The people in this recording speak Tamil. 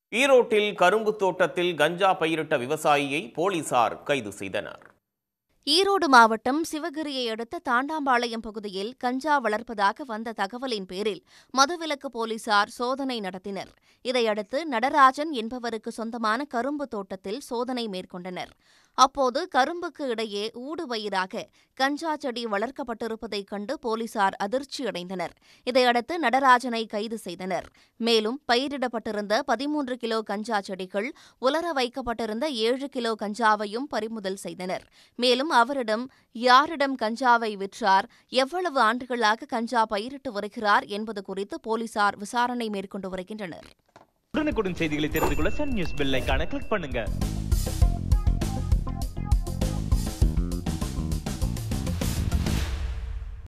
ஈரோட்டில் கரும்பு தோட்டத்தில் கஞ்சா பயிரிட்ட விவசாயியை போலீசார் கைது செய்தனர் ஈரோடு மாவட்டம் சிவகிரியை அடுத்த தாண்டாம்பாளையம் பகுதியில் கஞ்சா வளர்ப்பதாக வந்த தகவலின் பேரில் மதுவிலக்கு போலீசார் சோதனை நடத்தினர் இதையடுத்து நடராஜன் என்பவருக்கு சொந்தமான கரும்பு தோட்டத்தில் சோதனை மேற்கொண்டனர் அப்போது கரும்புக்கு இடையே ஊடுபயிராக கஞ்சா செடி வளர்க்கப்பட்டிருப்பதைக் கண்டு போலீசார் அதிர்ச்சியடைந்தனர் இதையடுத்து நடராஜனை கைது செய்தனர் மேலும் பயிரிடப்பட்டிருந்த பதிமூன்று கிலோ கஞ்சா செடிகள் உலர வைக்கப்பட்டிருந்த ஏழு கிலோ கஞ்சாவையும் பறிமுதல் செய்தனர் மேலும் அவரிடம் யாரிடம் கஞ்சாவை விற்றார் எவ்வளவு ஆண்டுகளாக கஞ்சா பயிரிட்டு வருகிறார் என்பது குறித்து போலீசார் விசாரணை மேற்கொண்டு வருகின்றனர் உடனுக்குடன் செய்திகளை தெரிந்து கொள்ள சன் நியூஸ் பெல் ஐகானை கிளிக் பண்ணுங்க